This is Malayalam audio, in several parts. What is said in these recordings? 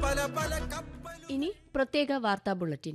പല പല കപ്പൽ ഇനി പ്രത്യേക വാർത്താ ബുള്ളറ്റിൻ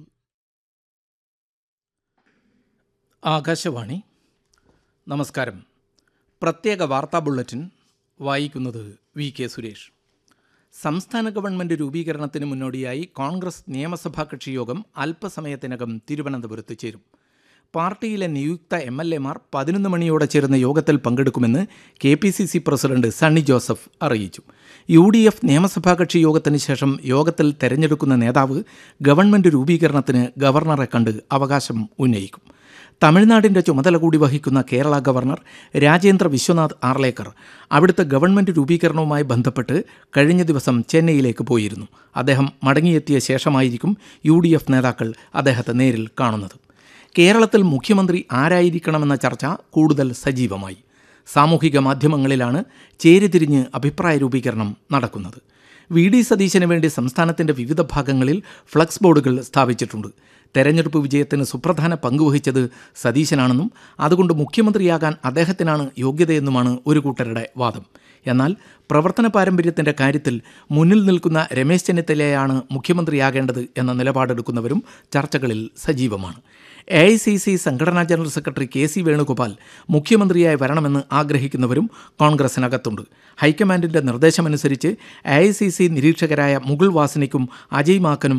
ആകാശവാണി നമസ്കാരം പ്രത്യേക വാർത്താ ബുള്ളറ്റിൻ വായിക്കുന്നത് വി കെ സുരേഷ് സംസ്ഥാന ഗവൺമെൻറ് രൂപീകരണത്തിന് മുന്നോടിയായി കോൺഗ്രസ് നിയമസഭാ കക്ഷി യോഗം അല്പസമയത്തിനകം തിരുവനന്തപുരത്ത് ചേരും പാർട്ടിയിലെ നിയുക്ത എം എൽ എമാർ പതിനൊന്ന് മണിയോടെ ചേരുന്ന യോഗത്തിൽ പങ്കെടുക്കുമെന്ന് K P C C president Sunny Joseph അറിയിച്ചു യു ഡി എഫ് നിയമസഭാ കക്ഷി യോഗത്തിന് ശേഷം യോഗത്തിൽ തെരഞ്ഞെടുക്കുന്ന നേതാവ് ഗവൺമെൻറ് രൂപീകരണത്തിന് ഗവർണറെ കണ്ട് അവകാശം ഉന്നയിക്കും തമിഴ്നാടിൻ്റെ ചുമതല കൂടി വഹിക്കുന്ന കേരള ഗവർണർ രാജേന്ദ്ര വിശ്വനാഥ് ആർലേക്കർ അവിടുത്തെ ഗവൺമെൻറ് രൂപീകരണവുമായി ബന്ധപ്പെട്ട് കഴിഞ്ഞ ദിവസം ചെന്നൈയിലേക്ക് പോയിരുന്നു അദ്ദേഹം മടങ്ങിയെത്തിയ ശേഷമായിരിക്കും യു ഡി എഫ് നേതാക്കൾ അദ്ദേഹത്തെ നേരിൽ കാണുന്നത് കേരളത്തിൽ മുഖ്യമന്ത്രി ആരായിരിക്കണമെന്ന ചർച്ച കൂടുതൽ സജീവമായി സാമൂഹിക മാധ്യമങ്ങളിലാണ് ചേരിതിരിഞ്ഞ് അഭിപ്രായ രൂപീകരണം നടക്കുന്നത് വി ഡി സതീശന് വേണ്ടി സംസ്ഥാനത്തിൻ്റെ വിവിധ ഭാഗങ്ങളിൽ ഫ്ലക്സ് ബോർഡുകൾ സ്ഥാപിച്ചിട്ടുണ്ട് തെരഞ്ഞെടുപ്പ് വിജയത്തിന് സുപ്രധാന പങ്കുവഹിച്ചത് സതീശനാണെന്നും അതുകൊണ്ട് മുഖ്യമന്ത്രിയാകാൻ അദ്ദേഹത്തിനാണ് യോഗ്യതയെന്നുമാണ് ഒരു കൂട്ടരുടെ വാദം എന്നാൽ പ്രവർത്തന പാരമ്പര്യത്തിൻ്റെ കാര്യത്തിൽ മുന്നിൽ നിൽക്കുന്ന രമേശ് ചെന്നിത്തലയാണ് മുഖ്യമന്ത്രിയാകേണ്ടത് എന്ന നിലപാടെടുക്കുന്നവരും ചർച്ചകളിൽ സജീവമാണ് എ ഐ സി സി സംഘടനാ general secretary K C Venugopal മുഖ്യമന്ത്രിയായി വരണമെന്ന് ആഗ്രഹിക്കുന്നവരും കോൺഗ്രസിനകത്തുണ്ട് ഹൈക്കമാൻഡിൻ്റെ നിർദ്ദേശമനുസരിച്ച് എ ഐ സി സി നിരീക്ഷകരായ മുകുൾ വാസനിക്കും അജയ് മാക്കനും